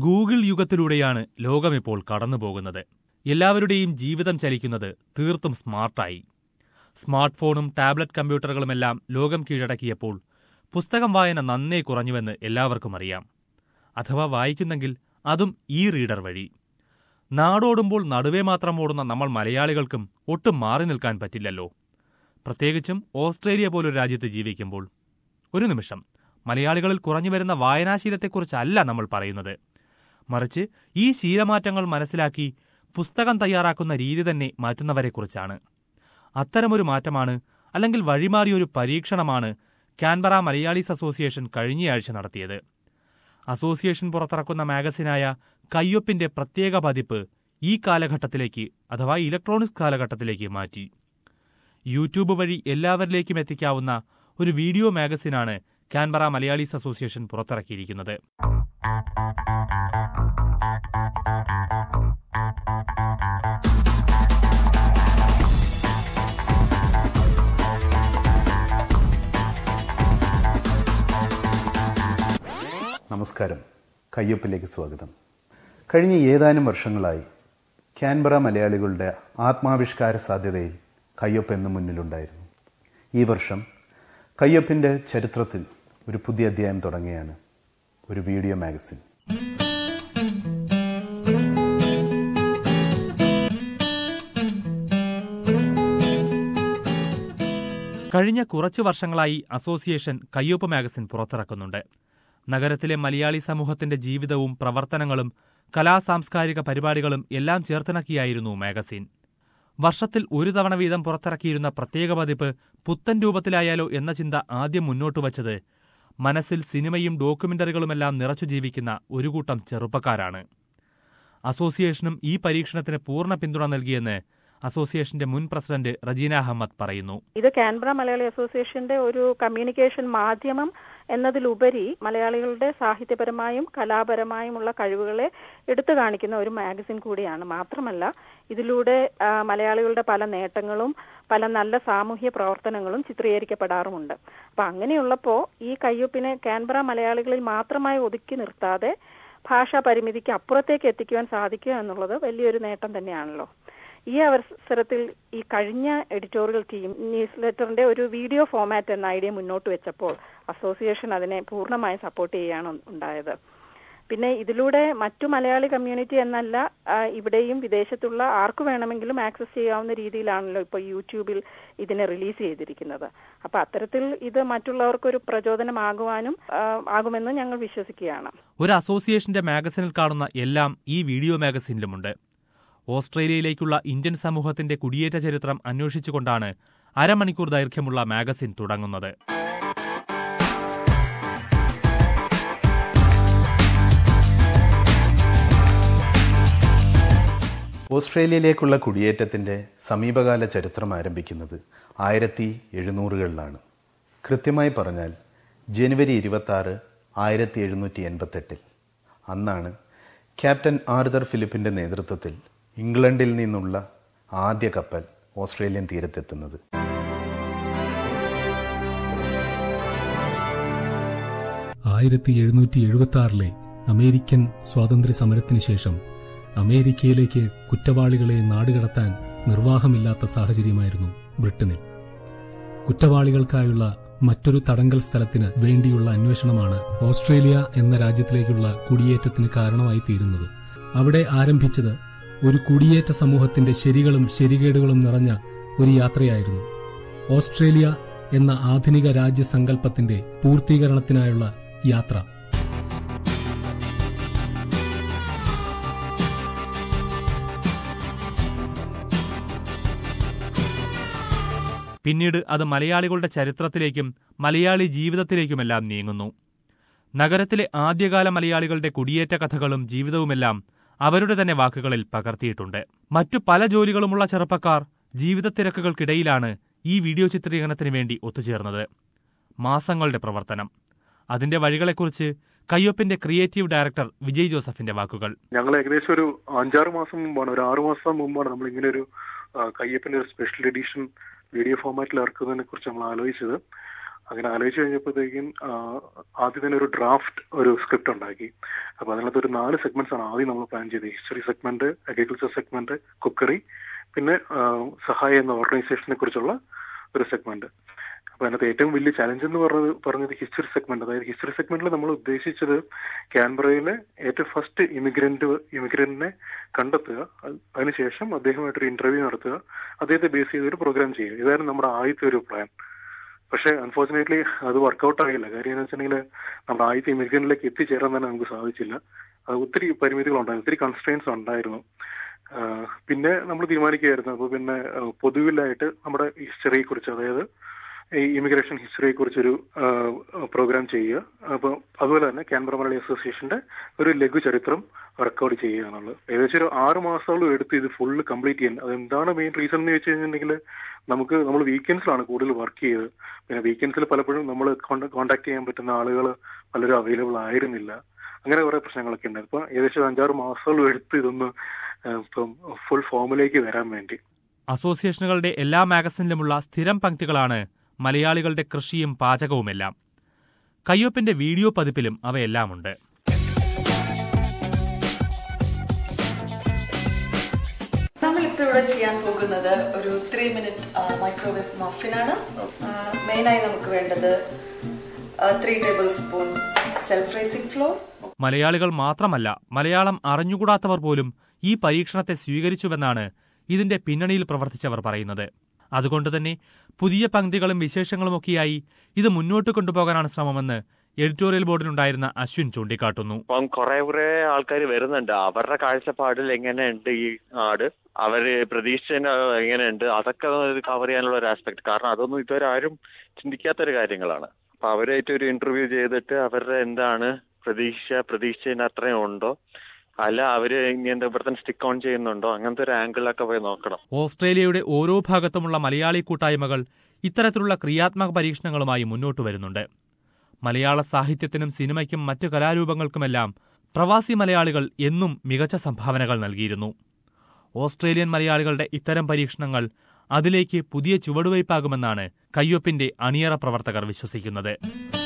Google യുഗത്തിലൂടെയാണ് ലോകമിപ്പോൾ കടന്നുപോകുന്നത് എല്ലാവരുടെയും ജീവിതം ചലിക്കുന്നത് തീർത്തും സ്മാർട്ടായി സ്മാർട്ട് ഫോണും ടാബ്ലറ്റ് കമ്പ്യൂട്ടറുകളുമെല്ലാം ലോകം കീഴടക്കിയപ്പോൾ പുസ്തകം വായന നന്നേ കുറഞ്ഞുവെന്ന് എല്ലാവർക്കും അറിയാം അഥവാ വായിക്കുന്നെങ്കിൽ അതും ഈ റീഡർ വഴി നാടോടുമ്പോൾ നടുവേ മാത്രം ഓടുന്ന നമ്മൾ മലയാളികൾക്കും ഒട്ടും മാറി നിൽക്കാൻ പറ്റില്ലല്ലോ പ്രത്യേകിച്ചും ഓസ്ട്രേലിയ പോലൊരു രാജ്യത്ത് ജീവിക്കുമ്പോൾ ഒരു നിമിഷം മലയാളികളിൽ കുറഞ്ഞുവരുന്ന വായനാശീലത്തെക്കുറിച്ചല്ല നമ്മൾ പറയുന്നത് മറിച്ച് ഈ ശീലമാറ്റങ്ങൾ മനസ്സിലാക്കി പുസ്തകം തയ്യാറാക്കുന്ന രീതി തന്നെ മാറ്റുന്നവരെക്കുറിച്ചാണ് അത്തരമൊരു മാറ്റമാണ് അല്ലെങ്കിൽ വഴിമാറിയൊരു പരീക്ഷണമാണ് കാൻബറ മലയാളീസ് അസോസിയേഷൻ കഴിഞ്ഞയാഴ്ച നടത്തിയത് അസോസിയേഷൻ പുറത്തിറക്കുന്ന മാഗസിനായ കയ്യൊപ്പിന്റെ പ്രത്യേക പതിപ്പ് ഈ കാലഘട്ടത്തിലേക്ക് അഥവാ ഇലക്ട്രോണിക്സ് കാലഘട്ടത്തിലേക്ക് മാറ്റി യൂട്യൂബ് വഴി എല്ലാവരിലേക്കും എത്തിക്കാവുന്ന ഒരു വീഡിയോ മാഗസിനാണ് കാൻബറ മലയാളീസ് അസോസിയേഷൻ പുറത്തിറക്കിയിരിക്കുന്നത് നമസ്കാരം കയ്യൊപ്പിലേക്ക് സ്വാഗതം കഴിഞ്ഞ ഏതാനും വർഷങ്ങളായി ക്യാൻബറ മലയാളികളുടെ ആത്മാവിഷ്കാര സാധ്യതയിൽ കയ്യൊപ്പ് എന്ന് മുന്നിലുണ്ടായിരുന്നു ഈ വർഷം കയ്യൊപ്പിൻ്റെ ചരിത്രത്തിൽ ഒരു പുതിയ അധ്യായം തുടങ്ങുകയാണ് ഒരു വീഡിയോ മാഗസിൻ കഴിഞ്ഞ കുറച്ചു വർഷങ്ങളായി അസോസിയേഷൻ കയ്യൊപ്പ് മാഗസിൻ പുറത്തിറക്കുന്നുണ്ട് നഗരത്തിലെ മലയാളി സമൂഹത്തിന്റെ ജീവിതവും പ്രവർത്തനങ്ങളും കലാ സാംസ്കാരിക പരിപാടികളും എല്ലാം ചേർത്തിണക്കിയായിരുന്നു മാഗസിൻ വർഷത്തിൽ ഒരു തവണ വീതം പുറത്തിറക്കിയിരുന്ന പ്രത്യേക പതിപ്പ് പുത്തൻ രൂപത്തിലായാലോ എന്ന ചിന്ത ആദ്യം മുന്നോട്ട് വച്ചത് മനസ്സിൽ സിനിമയും ഡോക്യുമെന്ററികളുമെല്ലാം നിറച്ചു ജീവിക്കുന്ന ഒരു കൂട്ടം ചെറുപ്പക്കാരാണ് അസോസിയേഷനും ഈ പരീക്ഷണത്തിന് പൂർണ്ണ പിന്തുണ നൽകിയെന്ന് അസോസിയേഷന്റെ മുൻ പ്രസിഡന്റ് റജീന അഹമ്മദ് പറയുന്നു ഇത് കാൻബ്ര മലയാളി അസോസിയേഷന്റെ ഒരു കമ്മ്യൂണിക്കേഷൻ മാധ്യമം എന്നതിലുപരി മലയാളികളുടെ സാഹിത്യപരമായും കലാപരമായുമുള്ള കഴിവുകളെ എടുത്തു കാണിക്കുന്ന ഒരു മാഗസിൻ കൂടിയാണ് മാത്രമല്ല ഇതിലൂടെ ആ, മലയാളികളുടെ പല നേട്ടങ്ങളും പല നല്ല സാമൂഹ്യ പ്രവർത്തനങ്ങളും ചിത്രീകരിക്കപ്പെടാറുമുണ്ട് അപ്പൊ അങ്ങനെയുള്ളപ്പോ ഈ കയ്യൊപ്പിനെ കാൻബ്ര മലയാളികളിൽ മാത്രമായി ഒതുക്കി നിർത്താതെ ഭാഷാ പരിമിതിക്ക് അപ്പുറത്തേക്ക് എത്തിക്കുവാൻ സാധിക്കുക എന്നുള്ളത് വലിയൊരു നേട്ടം തന്നെയാണല്ലോ ഈ അവസരത്തിൽ ഈ കഴിഞ്ഞ എഡിറ്റോറിയൽ ടീം ന്യൂസ് ലെറ്ററിന്റെ ഒരു വീഡിയോ ഫോമാറ്റ് എന്ന ഐഡിയ മുന്നോട്ട് വെച്ചപ്പോൾ അസോസിയേഷൻ അതിനെ പൂർണ്ണമായും സപ്പോർട്ട് ചെയ്യുകയാണ് ഉണ്ടായത് പിന്നെ ഇതിലൂടെ മറ്റു മലയാളി കമ്മ്യൂണിറ്റി എന്നല്ല ആ, ഇവിടെയും വിദേശത്തുള്ള ആർക്കു വേണമെങ്കിലും ആക്സസ് ചെയ്യാവുന്ന രീതിയിലാണല്ലോ ഇപ്പോൾ യൂട്യൂബിൽ ഇതിനെ റിലീസ് ചെയ്തിരിക്കുന്നത് അപ്പൊ അത്തരത്തിൽ ഇത് മറ്റുള്ളവർക്കൊരു പ്രചോദനമാകുവാനും ആ, ആകുമെന്ന് ഞങ്ങൾ വിശ്വസിക്കുകയാണ് ഒരു അസോസിയേഷന്റെ മാഗസിനിൽ കാണുന്ന എല്ലാം ഈ വീഡിയോ മാഗസിനിലുമുണ്ട് ഓസ്ട്രേലിയയിലേക്കുള്ള ഇന്ത്യൻ സമൂഹത്തിന്റെ കുടിയേറ്റ ചരിത്രം അന്വേഷിച്ചുകൊണ്ടാണ് അരമണിക്കൂർ ദൈർഘ്യമുള്ള മാഗസിൻ തുടങ്ങുന്നത് ഓസ്ട്രേലിയയിലേക്കുള്ള കുടിയേറ്റത്തിൻ്റെ സമീപകാല ചരിത്രം ആരംഭിക്കുന്നത് ആയിരത്തി എഴുന്നൂറുകളിലാണ് കൃത്യമായി പറഞ്ഞാൽ ജനുവരി ഇരുപത്തി ആറ് ആയിരത്തി എഴുന്നൂറ്റി എൺപത്തെട്ടിൽ അന്നാണ് ക്യാപ്റ്റൻ ആർതർ ഫിലിപ്പിൻ്റെ നേതൃത്വത്തിൽ ഇംഗ്ലണ്ടിൽ നിന്നുള്ള ആദ്യ കപ്പൽ ഓസ്ട്രേലിയൻ തീരത്തെത്തുന്നത് ആയിരത്തി എഴുന്നൂറ്റി എഴുപത്തി ആറിലെ അമേരിക്കൻ സ്വാതന്ത്ര്യ സമരത്തിന് ശേഷം അമേരിക്കയിലേക്ക് കുറ്റവാളികളെ നാടുകടത്താൻ നിർവാഹമില്ലാത്ത സാഹചര്യമായിരുന്നു ബ്രിട്ടനിൽ കുറ്റവാളികൾക്കായുള്ള മറ്റൊരു തടങ്കൽ സ്ഥലത്തിന് വേണ്ടിയുള്ള അന്വേഷണമാണ് ഓസ്ട്രേലിയ എന്ന രാജ്യത്തിലേക്കുള്ള കുടിയേറ്റത്തിന് കാരണമായി തീരുന്നത് അവിടെ ആരംഭിച്ചത് ഒരു കുടിയേറ്റ സമൂഹത്തിന്റെ ശരികളും ശരികേടുകളും നിറഞ്ഞ ഒരു യാത്രയായിരുന്നു ഓസ്ട്രേലിയ എന്ന ആധുനിക രാജ്യസങ്കല്പത്തിന്റെ പൂർത്തീകരണത്തിനായുള്ള യാത്ര പിന്നീട് അത് മലയാളികളുടെ ചരിത്രത്തിലേക്കും മലയാളി ജീവിതത്തിലേക്കുമെല്ലാം നീങ്ങുന്നു നഗരത്തിലെ ആദ്യകാല മലയാളികളുടെ കുടിയേറ്റ കഥകളും ജീവിതവുമെല്ലാം അവരുടെ തന്നെ വാക്കുകളിൽ പകർത്തിയിട്ടുണ്ട് മറ്റു പല ജോലികളുമുള്ള ചെറുപ്പക്കാർ ജീവിതത്തിരക്കുകൾക്കിടയിലാണ് ഈ വീഡിയോ ചിത്രീകരണത്തിന് വേണ്ടി ഒത്തുചേർന്നത് മാസങ്ങളുടെ പ്രവർത്തനം അതിന്റെ വഴികളെക്കുറിച്ച് കയ്യൊപ്പിന്റെ ക്രിയേറ്റീവ് ഡയറക്ടർ വിജയ് ജോസഫിന്റെ വാക്കുകൾ ഞങ്ങൾ ഏകദേശം ഒരു അഞ്ചാറ് മാസം മുമ്പാണ് ഒരു ആറു മാസം മുമ്പാണ് നമ്മൾ ഇങ്ങനെ ഒരു ആ, കയ്യപ്പിന്റെ ഒരു സ്പെഷ്യൽ എഡിഷൻ വീഡിയോ ഫോമാറ്റിൽ ഇറക്കുന്നതിനെ കുറിച്ച് നമ്മൾ ആലോചിച്ചത് അങ്ങനെ ആലോചിച്ച് കഴിഞ്ഞപ്പോഴത്തേക്കും ആ, ആദ്യം തന്നെ ഒരു ഡ്രാഫ്റ്റ് ഒരു സ്ക്രിപ്റ്റ് ഉണ്ടാക്കി അപ്പൊ അതിനകത്ത് ഒരു നാല് സെഗ്മെന്റ്സ് ആണ് ആദ്യം നമ്മൾ പ്ലാൻ ചെയ്തത് history segment agriculture segment cookery പിന്നെ ആ, സഹായ എന്ന ഓർഗനൈസേഷനെ കുറിച്ചുള്ള ഒരു സെഗ്മെന്റ് അപ്പൊ അതിനകത്ത് ഏറ്റവും വലിയ ചലഞ്ച് എന്ന് പറഞ്ഞത് പറഞ്ഞത് ഹിസ്റ്ററി സെഗ്മെന്റ് അതായത് ഹിസ്റ്ററി സെഗ്മെന്റിൽ നമ്മൾ ഉദ്ദേശിച്ചത് ക്യാൻബറയിലെ ഏറ്റവും ഫസ്റ്റ് ഇമിഗ്രന്റ് ഇമിഗ്രന്റിനെ കണ്ടെത്തുക അത് അതിനുശേഷം അദ്ദേഹമായിട്ടൊരു ഇന്റർവ്യൂ നടത്തുക അദ്ദേഹത്തെ ബേസ് ചെയ്ത് ഒരു പ്രോഗ്രാം ചെയ്യുക ഇതായിരുന്നു നമ്മുടെ ആദ്യത്തെ ഒരു പ്ലാൻ പക്ഷെ അൺഫോർച്ചുനേറ്റ്ലി അത് വർക്കൗട്ട് ആയില്ല കാര്യം എന്ന് വെച്ചിട്ടുണ്ടെങ്കിൽ നമ്മുടെ ആദ്യത്തെ ഇമിഗ്രന്റിലേക്ക് എത്തിച്ചേരാൻ തന്നെ നമുക്ക് സാധിച്ചില്ല അത് ഒത്തിരി പരിമിതികളുണ്ടായിരുന്നു ഒത്തിരി കൺസ്ട്രെയിൻസ് ഉണ്ടായിരുന്നു ആഹ് പിന്നെ നമ്മൾ തീരുമാനിക്കുകയായിരുന്നു അപ്പോൾ പിന്നെ ആഹ് പൊതുവിലായിട്ട് നമ്മുടെ ഹിസ്റ്ററിയെ കുറിച്ച് അതായത് ഈ ഇമിഗ്രേഷൻ ഹിസ്റ്ററിയെ കുറിച്ചൊരു പ്രോഗ്രാം ചെയ്യുക അപ്പോൾ അതുപോലെ തന്നെ കാൻബറ മലയാളി അസോസിയേഷന്റെ ഒരു ലഘു ചരിത്രം റെക്കോർഡ് ചെയ്യുക എന്നുള്ളത് ഏകദേശം ഒരു ആറ് മാസത്തോളം എടുത്ത് ഇത് ഫുള്ള് കംപ്ലീറ്റ് ചെയ്യാൻ അതെന്താണ് മെയിൻ റീസൺ എന്ന് വെച്ച് കഴിഞ്ഞിട്ടുണ്ടെങ്കിൽ നമുക്ക് നമ്മൾ വീക്കെൻഡ്സിലാണ് കൂടുതൽ വർക്ക് ചെയ്തത് പിന്നെ വീക്കെൻഡ്സിൽ പലപ്പോഴും നമ്മൾ കോൺടാക്ട് ചെയ്യാൻ പറ്റുന്ന ആളുകൾ പലരും അവൈലബിൾ ആയിരുന്നില്ല അങ്ങനെ കുറെ പ്രശ്നങ്ങളൊക്കെ ഉണ്ട് ഇപ്പൊ ഏകദേശം അഞ്ചാറ് മാസത്തോളം എടുത്ത് ഇതൊന്ന് ആ, ഇപ്പം ഫുൾ ഫോമിലേക്ക് വരാൻ വേണ്ടി അസോസിയേഷനുകളുടെ എല്ലാ മാഗസിനിലുമുള്ള സ്ഥിരം പങ്ക്തികളാണ് മലയാളികളുടെ കൃഷിയും പാചകവുമെല്ലാം കയ്യൊപ്പിന്റെ വീഡിയോ പതിപ്പിലും അവയെല്ലാമുണ്ട് നമ്മളിപ്പോൾ ഇവിടെ ചെയ്യാൻ പോകുന്നത് ഒരു ത്രീ മിനിറ്റ് മൈക്രോവേവ് മഫിനാണ് മെയിനായി നമുക്ക് വേണ്ടത് three tablespoon self raising flour മലയാളികൾ മാത്രമല്ല മലയാളം അറിഞ്ഞുകൂടാത്തവർ പോലും ഈ പരീക്ഷണത്തെ സ്വീകരിച്ചുവെന്നാണ് ഇതിന്റെ പിന്നണിയിൽ പ്രവർത്തിച്ചവർ പറയുന്നത് അതുകൊണ്ട് തന്നെ പുതിയ പങ്ക്തികളും വിശേഷങ്ങളുമൊക്കെയായി ഇത് മുന്നോട്ട് കൊണ്ടുപോകാനാണ് ശ്രമമെന്ന് എഡിറ്റോറിയൽ ബോർഡിലുണ്ടായിരുന്ന അശ്വിൻ ചൂണ്ടിക്കാട്ടുന്നു അപ്പം കുറെ കുറെ ആൾക്കാർ വരുന്നുണ്ട് അവരുടെ കാഴ്ചപ്പാടിൽ എങ്ങനെയുണ്ട് ഈ നാട് അവര് പ്രതീക്ഷ എങ്ങനെയുണ്ട് അതൊക്കെ കവർ ചെയ്യാനുള്ള ഒരു ആസ്പെക്ട് കാരണം അതൊന്നും ഇതുവരെ ആരും ചിന്തിക്കാത്തൊരു കാര്യങ്ങളാണ് അപ്പൊ അവരായിട്ട് ഒരു ഇന്റർവ്യൂ ചെയ്തിട്ട് അവരുടെ എന്താണ് പ്രതീക്ഷ പ്രതീക്ഷേന്റെ അത്രയും ഉണ്ടോ അല്ല അവര് ഇനി എന്താ ഇവിടെ തന്നെ സ്റ്റിക്ക് ഓൺ ചെയ്യുന്നുണ്ടോ അങ്ങനത്തെ ഒരു ആംഗിളിലൊക്കെ പോയി നോക്കണം ഓസ്ട്രേലിയയുടെ ഓരോ ഭാഗത്തുമുള്ള മലയാളി കൂട്ടായ്മകൾ ഇത്തരത്തിലുള്ള ക്രിയാത്മക പരീക്ഷണങ്ങളുമായി മുന്നോട്ടു വരുന്നുണ്ട് മലയാള സാഹിത്യത്തിനും സിനിമയ്ക്കും മറ്റു കലാരൂപങ്ങൾക്കുമെല്ലാം പ്രവാസി മലയാളികൾ എന്നും മികച്ച സംഭാവനകൾ നൽകിയിരുന്നു ഓസ്ട്രേലിയൻ മലയാളികളുടെ ഇത്തരം പരീക്ഷണങ്ങൾ അതിലേക്ക് പുതിയ ചുവടുവയ്പാകുമെന്നാണ് കയ്യൊപ്പിന്റെ അണിയറ പ്രവർത്തകർ വിശ്വസിക്കുന്നത്